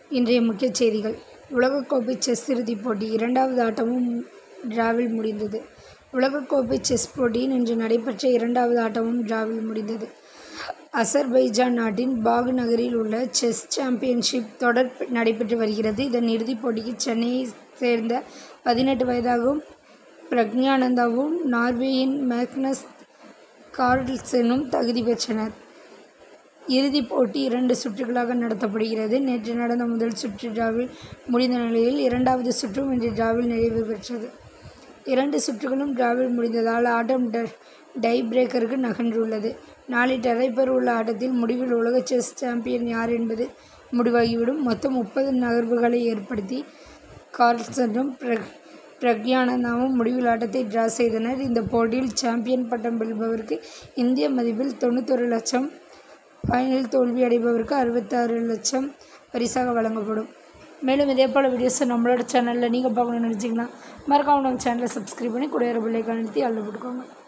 இன்றைய முக்கிய செய்திகள் உலகக்கோப்பை செஸ் இறுதிப் போட்டி இரண்டாவது ஆட்டமும் டிராவில் முடிந்தது உலகக்கோப்பை செஸ் போட்டியின் இன்று நடைபெற்ற இரண்டாவது ஆட்டமும் டிராவில் முடிந்தது அசர்பைஜான் நாட்டின் பாகு நகரில் உள்ள செஸ் சாம்பியன்ஷிப் தொடர் நடைபெற்று வருகிறது இதன் இறுதிப் போட்டிக்கு சென்னையைச் சேர்ந்த பதினெட்டு வயதாகும் பிரக்ஞானந்தாவும் நார்வேயின் மேக்னஸ் கார்ல்சனும் தகுதி பெற்றனர் இறுதிப் போட்டி இரண்டு சுற்றுகளாக நடத்தப்படுகிறது நேற்று நடந்த முதல் சுற்று டிராவில் முடிந்த நிலையில் இரண்டாவது சுற்றும் இன்று டிராவில் நிறைவு பெற்றது இரண்டு சுற்றுகளும் டிராவில் முடிந்ததால் ஆட்டம் டை பிரேக்கருக்கு நகன்றுள்ளது நாளை நடைபெற உள்ள ஆட்டத்தில் முடிவில் உலக செஸ் சாம்பியன் யார் என்பது முடிவாகிவிடும் மொத்தம் முப்பது நகர்வுகளை ஏற்படுத்தி கார்ல்சனும் பிரக் பிரக்யானந்தாவும் முடிவில் ஆட்டத்தை டிரா செய்தனர் இந்த போட்டியில் சாம்பியன் பட்டம் வெல்பவருக்கு இந்திய மதிப்பில் தொண்ணூத்தொரு லட்சம் ஃபைனல் தோல்வி அடைபவருக்கு அறுபத்தாறு லட்சம் பரிசாக வழங்கப்படும் மேலும் இதே போல் வீடியோஸை நம்மளோட சேனலில் நீங்கள் பார்க்கணும்னு நினச்சிங்கன்னா மறக்காம நம்ம சேனலை சப்ஸ்கிரைப் பண்ணி கூட பிள்ளைக்கு அழுத்தி அள்ள போட்டுக்கோங்க